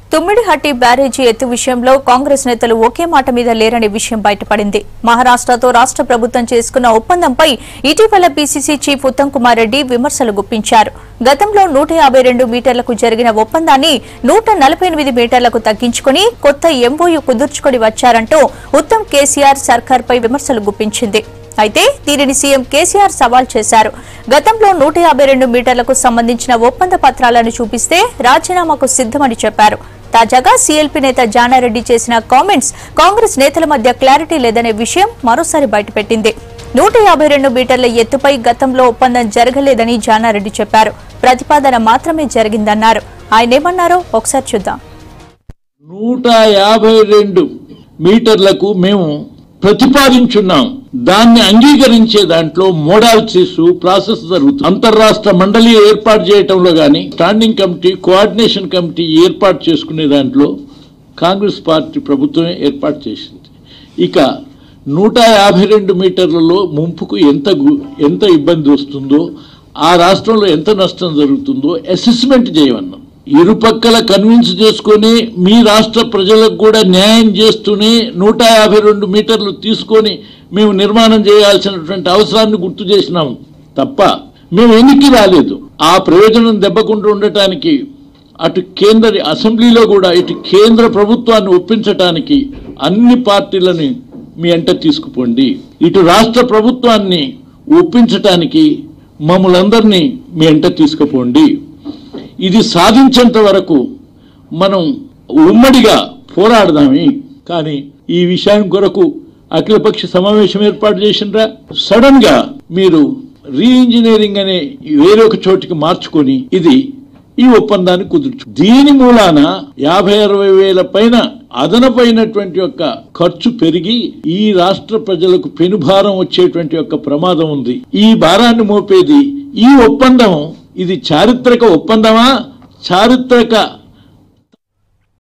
తుమ్మిడిహట్టి బ్యారేజీ ఎత్తు విషయంలో కాంగ్రెస్ నేతలు ఒకే మాట మీద లేరనే విషయం బయటపడింది మహారాష్ట్రతో రాష్ట్ర ప్రభుత్వం చేసుకున్న ఒప్పందంపై ఇటీవల పీసీసీ చీఫ్ ఉత్తమ్ కుమార్ రెడ్డి విమర్శలు గుప్పించారు గతంలో నూట యాభై రెండు మీటర్లకు జరిగిన ఒప్పందాన్ని నూట నలభై ఎనిమిది మీటర్లకు తగ్గించుకుని కొత్త ఎంఓయూ కుదుర్చుకొని వచ్చారంటూ ఉత్తమ్ కేసీఆర్ సర్కార్పై విమర్శలు గుప్పించింది అయితే దీనిని సీఎం కేసీఆర్ సవాల్ చేశారు గతంలో నూట యాభై రెండు మీటర్లకు సంబంధించిన ఒప్పంద పత్రాలను చూపిస్తే రాజీనామాకు సిద్దమని చెప్పారు తాజాగా సీఎల్పీ నేత జానారెడ్డి చేసిన కామెంట్స్ కాంగ్రెస్ నేతల మధ్య క్లారిటీ లేదనే విషయం మరోసారి బయటపెట్టింది నూట యాభై రెండు మీటర్ల ఎత్తుపై గతంలో ఒప్పందం జరగలేదని జానారెడ్డి చెప్పారు ప్రతిపాదన మాత్రమే జరిగిందన్నారు ఆయనేమన్నారో ఒకసారి చూద్దాం నూట యాభై రెండు మీటర్లకు మేము ప్రతిపాదించున్నాం దాన్ని అంగీకరించే దాంట్లో మోడాలిటీస్ ప్రాసెస్ జరుగుతుంది అంతర్రాష్ట్ర మండలి ఏర్పాటు చేయటంలో గాని స్టాండింగ్ కమిటీ కోఆర్డినేషన్ కమిటీ ఏర్పాటు చేసుకునే దాంట్లో కాంగ్రెస్ పార్టీ ప్రభుత్వమే ఏర్పాటు చేసింది ఇక నూట యాభై రెండు మీటర్లలో ముంపుకు ఎంత గు- ఎంత ఇబ్బంది వస్తుందో ఆ రాష్ట్రంలో ఎంత నష్టం జరుగుతుందో అసెస్మెంట్ చేయమన్నాం ఇరుపక్కల కన్విన్స్ చేసుకొని మీ రాష్ట్ర ప్రజలకు కూడా న్యాయం చేస్తూనే నూట యాభై రెండు మీటర్లు తీసుకొని మేము నిర్మాణం చేయాల్సినటువంటి అవసరాన్ని గుర్తు చేసినాము తప్ప మేము ఎన్నికి రాలేదు ఆ ప్రయోజనం దెబ్బకుండా ఉండటానికి అటు కేంద్ర అసెంబ్లీలో కూడా ఇటు కేంద్ర ప్రభుత్వాన్ని ఒప్పించటానికి అన్ని పార్టీలని మీ అంట తీసుకుపోండి ఇటు రాష్ట్ర ప్రభుత్వాన్ని ఒప్పించటానికి మమ్మల్ందరినీ మీ అంట తీసుకుపోండి ఇది సాధించేంత వరకు మనం ఉమ్మడిగా పోరాడదామి కానీ ఈ విషయం కొరకు అఖిలపక్ష సమావేశం ఏర్పాటు చేసిండ్రా సడన్ గా మీరు రీఇంజనీరింగ్ అనే వేరొక చోటికి మార్చుకొని ఇది ఈ ఒప్పందాన్ని కుదుర్చు దీని మూలాన యాభై అరవై వేల పైన అదనపైనటువంటి యొక్క ఖర్చు పెరిగి ఈ రాష్ట్ర ప్రజలకు పెనుభారం వచ్చేటువంటి యొక్క ప్రమాదం ఉంది ఈ భారాన్ని మోపేది ఈ ఒప్పందం ఇది చారిత్రక ఒప్పందమా చారిత్రక